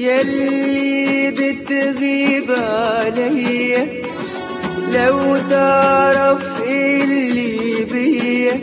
يلي بتغيب عليا لو تعرف اللي بيا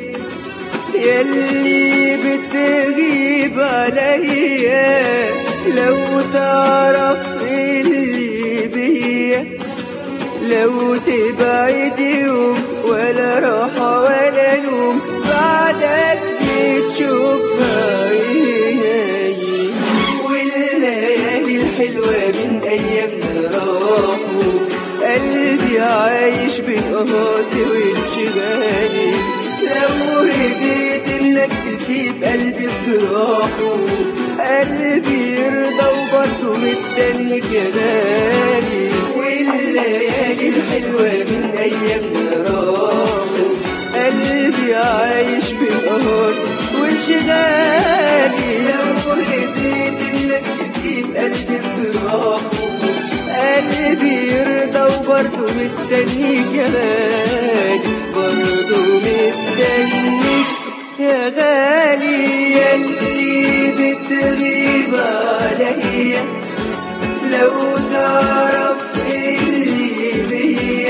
يلي بتغيب عليا لو تعرف اللي بيا لو تبعد يوم ولا راحة ولا نوم بعدك بتشوفها عيني والليالي الحلوة من أيامنا راحوا قلبي عايش بقهاتي وانشغالي لو هديت انك تسيب قلبي بجراحه قلبي يرضى وبرضه مستنيك يا غالي والليالي الحلوة من أيامنا راحوا قلبي عايش بقهاتي وانشغالي لو هديت انك تسيب قلبي بجراحه قلبي يرضى وبرضه مستنيك يا غالي برضه مستنيك يا غالي يلي بتغيب عليا لو تعرف اللي بيا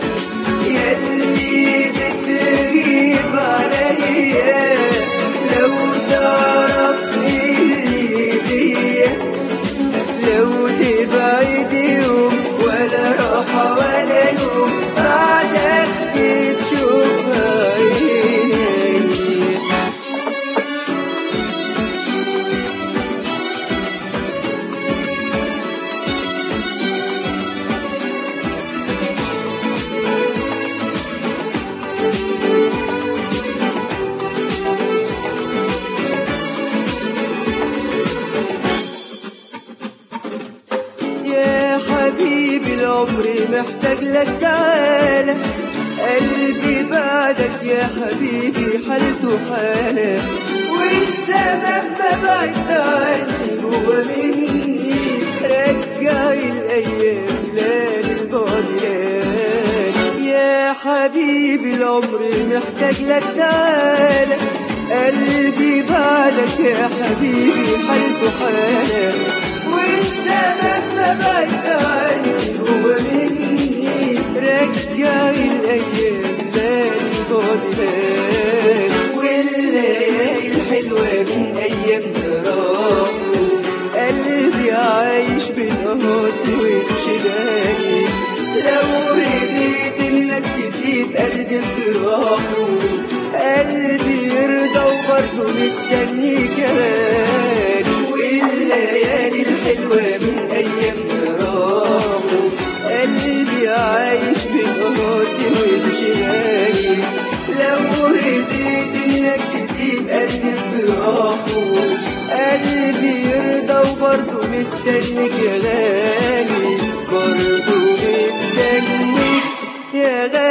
يلي بتغيب عليا لو تعرف اللي بيا لو تبعد يوم ولا راحة ولا نوم بعدك بتشوفها عيني يا حبيبي العمر محتاج لك تعالى قلبي بعدك يا حبيبي حالته حالة وانت مهما بعدت عني هو مني رجع الايام لا للبعد لالي يا حبيبي العمر محتاج لك تعالى قلبي بعدك يا حبيبي حالته حالة وانت مهما بعدت عني هو مني رجع الايام لالي بعد لالي والليالي الحلوة من ايامنا راحوا قلبي عايش بنهاتي وانشغالي لو رضيت انك تسيب قلبي بجراحه قلبي يرضى وبرضه مستنيك يا غالي والليالي الحلوة من أيامنا راحوا قلبي عايش بقهاتي وانشغالي لو رضيت إنك تسيب قلبي بجراحه قلبي يرضى وبرضه مستنيك يا غالي برضه مستنيك يا غالي